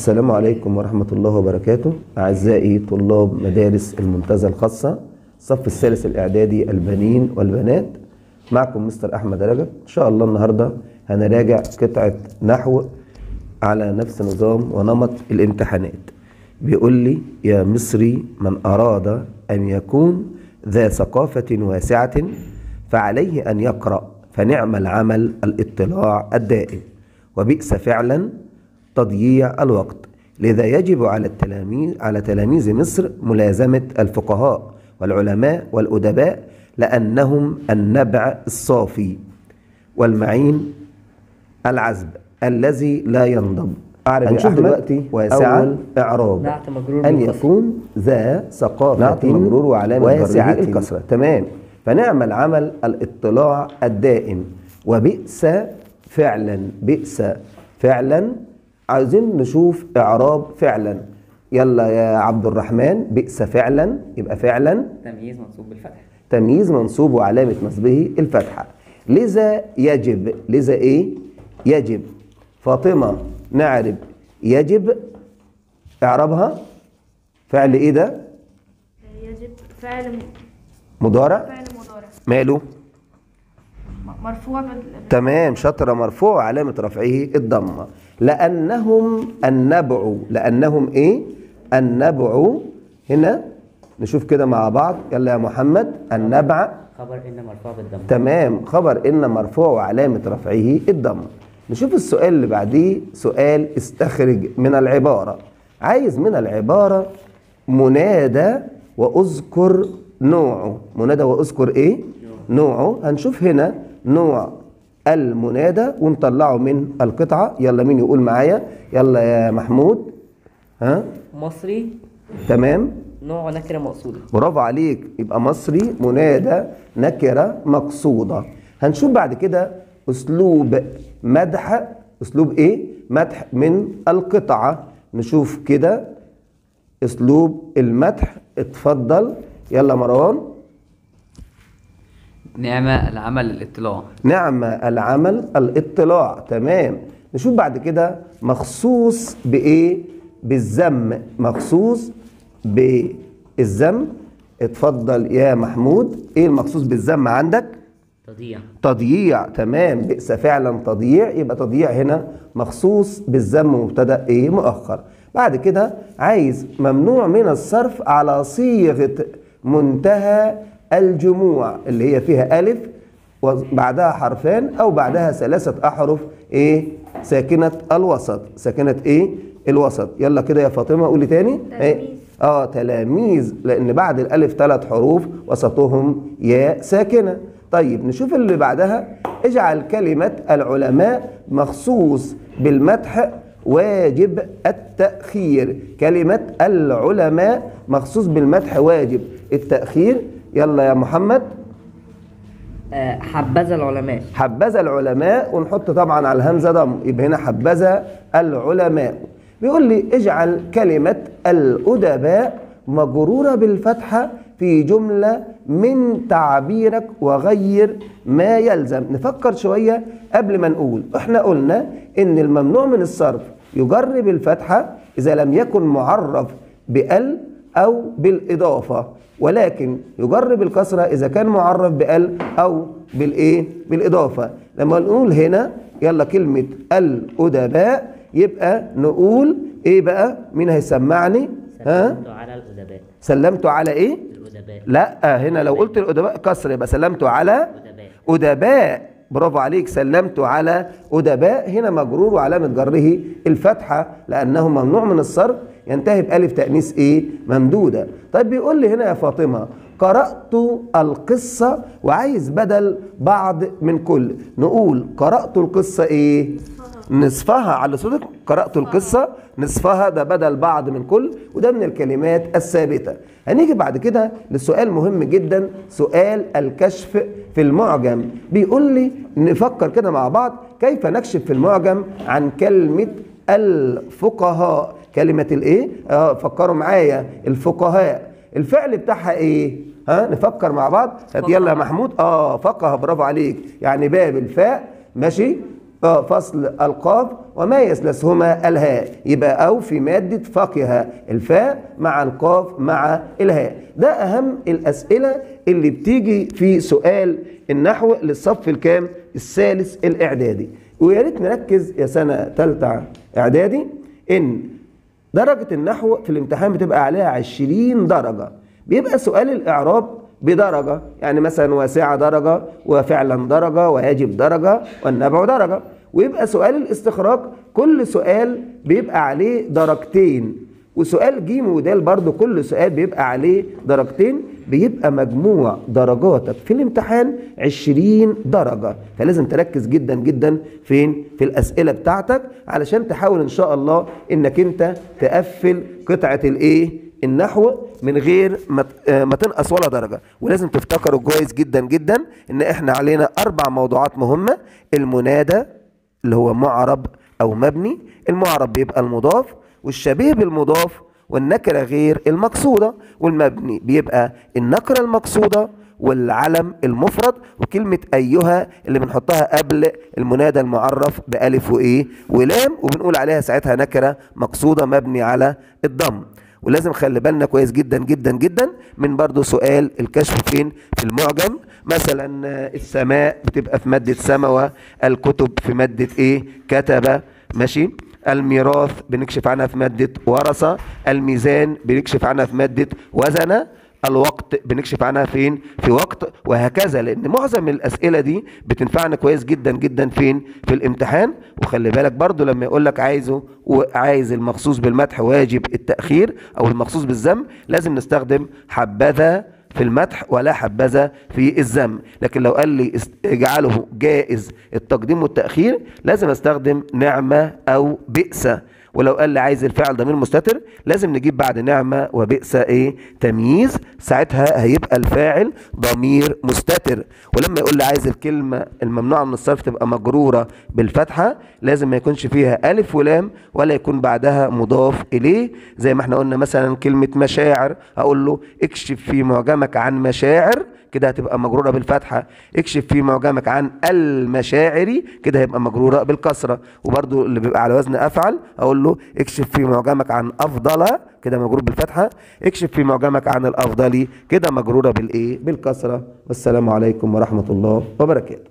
السلام عليكم ورحمة الله وبركاته أعزائي طلاب مدارس المنتزه الخاصة الصف الثالث الإعدادي البنين والبنات معكم مستر أحمد رجب إن شاء الله النهاردة هنراجع قطعة نحو على نفس نظام ونمط الامتحانات بيقول لي يا مصري من أراد أن يكون ذا ثقافة واسعة فعليه أن يقرأ فنعم العمل الاطلاع الدائم وبئس فعلا تضييع الوقت لذا يجب على التلاميذ على تلاميذ مصر ملازمة الفقهاء والعلماء والأدباء لأنهم النبع الصافي والمعين العذب الذي لا ينضب أعرف هنشوف دلوقتي واسعا إعراب نعت مجرور أن بالكسر. يكون ذا ثقافة نعت مجرور وعلامة واسعة جره الكسرة تمام فنعم العمل الاطلاع الدائم وبئس فعلا بئس فعلا عايزين نشوف إعراب فعلا يلا يا عبد الرحمن بئس فعلا يبقى فعلا تمييز منصوب بالفتح تمييز منصوب وعلامة نصبه الفتحة لذا يجب لذا ايه يجب فاطمة نعرب يجب اعربها فعل ايه ده يجب فعل مضارع فعل مضارع ماله م- مرفوع بال... تمام شطر مرفوع علامة رفعه الضمة لأنهم النبع لأنهم إيه النبع هنا نشوف كده مع بعض يلا يا محمد النبع خبر ان مرفوع بالضم تمام خبر إن مرفوع وعلامة رفعه الضمة نشوف السؤال اللي بعديه سؤال استخرج من العبارة عايز من العبارة منادى وأذكر نوعه منادى وأذكر إيه؟ نوعه هنشوف هنا نوع المنادى ونطلعه من القطعة يلا مين يقول معايا يلا يا محمود ها مصري تمام نوع نكره مقصوده برافو عليك يبقى مصري منادى نكرة مقصودة هنشوف بعد كده أسلوب مدح أسلوب إيه؟ مدح من القطعة نشوف كده أسلوب المدح اتفضل يلا مروان نعمة العمل الاطلاع نعم العمل الاطلاع تمام نشوف بعد كده مخصوص بإيه بالذم مخصوص بالذم اتفضل يا محمود ايه المخصوص بالذم عندك تضييع تضييع تمام بئس فعلا تضييع يبقى تضييع هنا مخصوص بالذم مبتدا ايه مؤخر بعد كده عايز ممنوع من الصرف على صيغه منتهى الجموع اللي هي فيها الف وبعدها حرفان او بعدها ثلاثه احرف ايه ساكنه الوسط ساكنه ايه الوسط يلا كده يا فاطمه قولي تاني إيه؟ تلاميذ. اه تلاميذ لان بعد الالف ثلاث حروف وسطهم ياء ساكنه طيب نشوف اللي بعدها اجعل كلمه العلماء مخصوص بالمدح واجب التاخير كلمه العلماء مخصوص بالمدح واجب التاخير يلا يا محمد آه، حبذا العلماء حبذا العلماء ونحط طبعا على الهمزه ضم يبقى هنا حبذا العلماء بيقول لي اجعل كلمه الادباء مجروره بالفتحه في جمله من تعبيرك وغير ما يلزم نفكر شويه قبل ما نقول احنا قلنا ان الممنوع من الصرف يجر بالفتحه اذا لم يكن معرف بال أو بالإضافة ولكن يجر بالكسرة إذا كان معرف بال أو بالإيه؟ بالإضافة لما نقول هنا يلا كلمة الأدباء يبقى نقول إيه بقى؟ مين هيسمعني؟ ها؟ سلمت على الادباء سلمت على إيه؟ الادباء لا هنا لو قلت الأدباء كسر يبقى سلمت على أدباء. أدباء برافو عليك سلمت على أدباء هنا مجرور وعلامة جره الفتحة لأنه ممنوع من الصرف ينتهي بألف تأنيث إيه ممدودة طيب بيقول لي هنا يا فاطمة قرأت القصة وعايز بدل بعض من كل نقول قرأت القصة إيه نصفها على صوتك قرأت القصة نصفها ده بدل بعض من كل وده من الكلمات الثابتة هنيجي بعد كده لسؤال مهم جدا سؤال الكشف في المعجم بيقول لي نفكر كده مع بعض كيف نكشف في المعجم عن كلمة الفقهاء كلمة الايه؟ اه فكروا معايا الفقهاء الفعل بتاعها ايه؟ ها نفكر مع بعض هات يلا يا محمود اه فقه برافو عليك يعني باب الفاء ماشي اه فصل القاف وما يثلثهما الهاء يبقى او في ماده فقه الفاء مع القاف مع الهاء ده اهم الاسئله اللي بتيجي في سؤال النحو للصف الكام الثالث الاعدادي ويا ريت نركز يا سنه ثالثه اعدادي ان درجه النحو في الامتحان بتبقى عليها 20 درجه بيبقى سؤال الاعراب بدرجة يعني مثلا واسعة درجة وفعلا درجة ويجب درجة والنبع درجة ويبقى سؤال الاستخراج كل سؤال بيبقى عليه درجتين وسؤال جيم ودال برضو كل سؤال بيبقى عليه درجتين بيبقى مجموع درجاتك في الامتحان 20 درجة فلازم تركز جدا جدا فين في الأسئلة بتاعتك علشان تحاول إن شاء الله إنك أنت تقفل قطعة الإيه النحو من غير ما ت- آه ما تنقص ولا درجه ولازم تفتكروا كويس جدا جدا ان احنا علينا اربع موضوعات مهمه المنادى اللي هو معرب او مبني المعرب بيبقى المضاف والشبيه بالمضاف والنكره غير المقصوده والمبني بيبقى النكره المقصوده والعلم المفرد وكلمة أيها اللي بنحطها قبل المنادى المعرف بألف وإيه ولام وبنقول عليها ساعتها نكرة مقصودة مبني على الضم ولازم خلي بالنا كويس جدا جدا جدا من برضو سؤال الكشف فين في المعجم مثلا آه، السماء بتبقى في مادة سموة الكتب في مادة ايه كتب ماشي الميراث بنكشف عنها في مادة ورثة الميزان بنكشف عنها في مادة وزن الوقت بنكشف عنها فين في وقت وهكذا لان معظم الاسئله دي بتنفعنا كويس جدا جدا فين في الامتحان وخلي بالك برضو لما يقول لك عايزه وعايز المخصوص بالمدح واجب التاخير او المخصوص بالذم لازم نستخدم حبذا في المدح ولا حبذا في الذم لكن لو قال لي است- اجعله جائز التقديم والتاخير لازم استخدم نعمه او بئس ولو قال لي عايز الفعل ضمير مستتر لازم نجيب بعد نعمة وبئس ايه تمييز ساعتها هيبقى الفاعل ضمير مستتر ولما يقول لي عايز الكلمة الممنوعة من الصرف تبقى مجرورة بالفتحة لازم ما يكونش فيها ألف ولام ولا يكون بعدها مضاف إليه زي ما احنا قلنا مثلا كلمة مشاعر أقول له اكشف في معجمك عن مشاعر كده هتبقى مجرورة بالفتحة اكشف في معجمك عن المشاعر كده هيبقى مجرورة بالكسرة وبرضو اللي بيبقى على وزن أفعل أقول له اكشف في معجمك عن أفضل كده مجرور بالفتحة اكشف في معجمك عن الأفضل كده مجرورة بالإيه بالكسرة والسلام عليكم ورحمة الله وبركاته